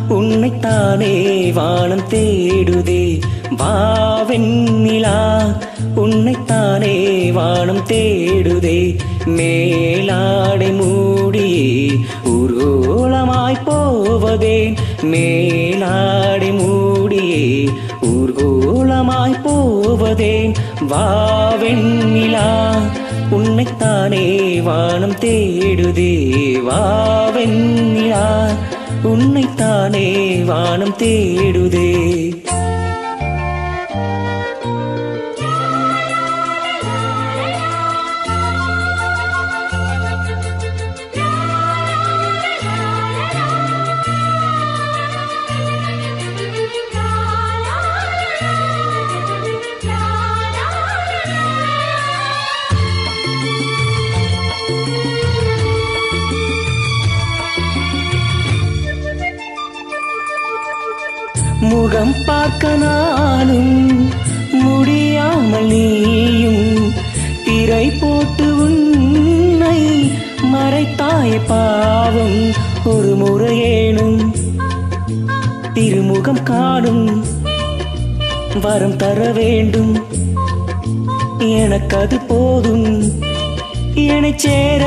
உன்னைத்தானே வானம் தேடுதே வாவெண்ணிலா உன்னைத்தானே வானம் தேடுதே மேலாடை மூடியே ஊர்கோலமாய் போவதேன் மேலாடை மூடியே ஊர்கோலமாய் போவதேன் வாவெண்ணிலா உன்னைத்தானே வானம் தேடுதே வாவெண்ணிலா உன்னைத்தானே வானம் தேடுதே முகம் பார்க்க நானும் முடியாமல் நீயும் திரை போட்டு உன்னை மறைத்தாய பாவம் ஒரு முறையேனும் திருமுகம் காணும் வரம் தர வேண்டும் எனக்கு அது போதும் என்னை சேர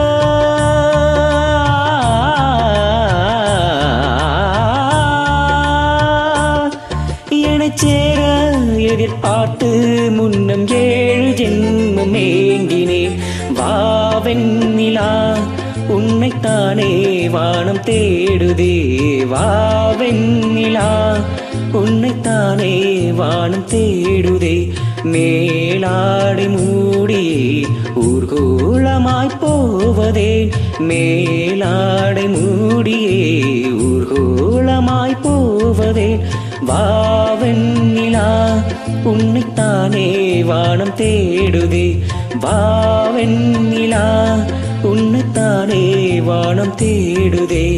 எனச் சேர எதிர்பார்த்து முன்னம் ஏழு ஜென்மம் ஏங்கினேன் வாவெண்ணிலா உன்னைத்தானே வானம் தேடுதே வாவெண்ணிலா உன்னைத்தானே வானம் தேடுதே மேலாடை மூடியே ஊர்கோளமாய் போவதேன் மேலாடை மூடியே ஊர்கோளமாய் போவதேன் வாவெண்ணிலா உன்னைத்தானே வானம் தேடுதே வாவெண்ணிலா உன்னைத்தானே வானம் தேடுதே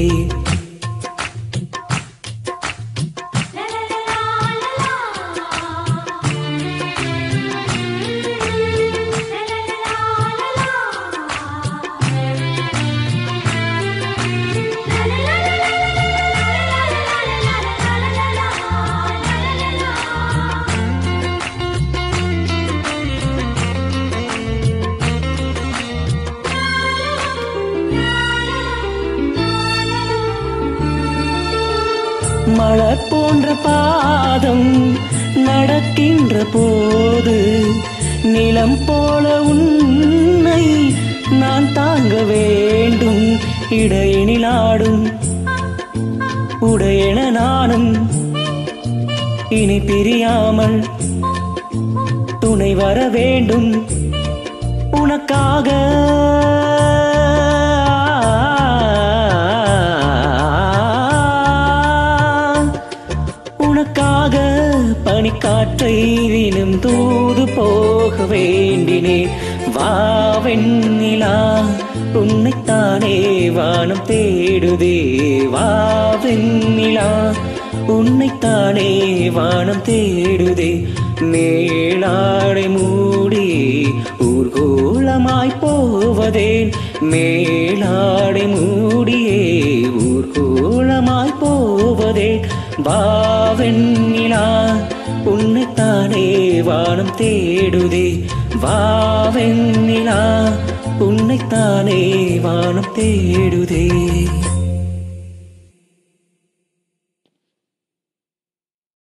மலர் போன்ற பாதம் நடக்கின்ற போது நிலம் போல உன்னை நான் தாங்க வேண்டும் இடையினிலாடும் உடையென நானும் இனி பிரியாமல் துணை வர வேண்டும் உனக்காக உனக்காக பனிக்காற்றை தினம் தூது போக வேண்டினேன் வாவெண்ணிலா உன்னைத்தானே வானம் தேடுதே வாவெண்ணிலா உன்னைத்தானே வானம் தேடுதே மேலாடை மூடி ஊர்கோளமாய் போவதேன் மேலாடை மூடியே ஊர்கோளமாய் போவதே வாவெண்ணிலா உன்னைத்தானே வானம் தேடுதே வாவெண்ணிலா உன்னைத்தானே வானம் தேடுதே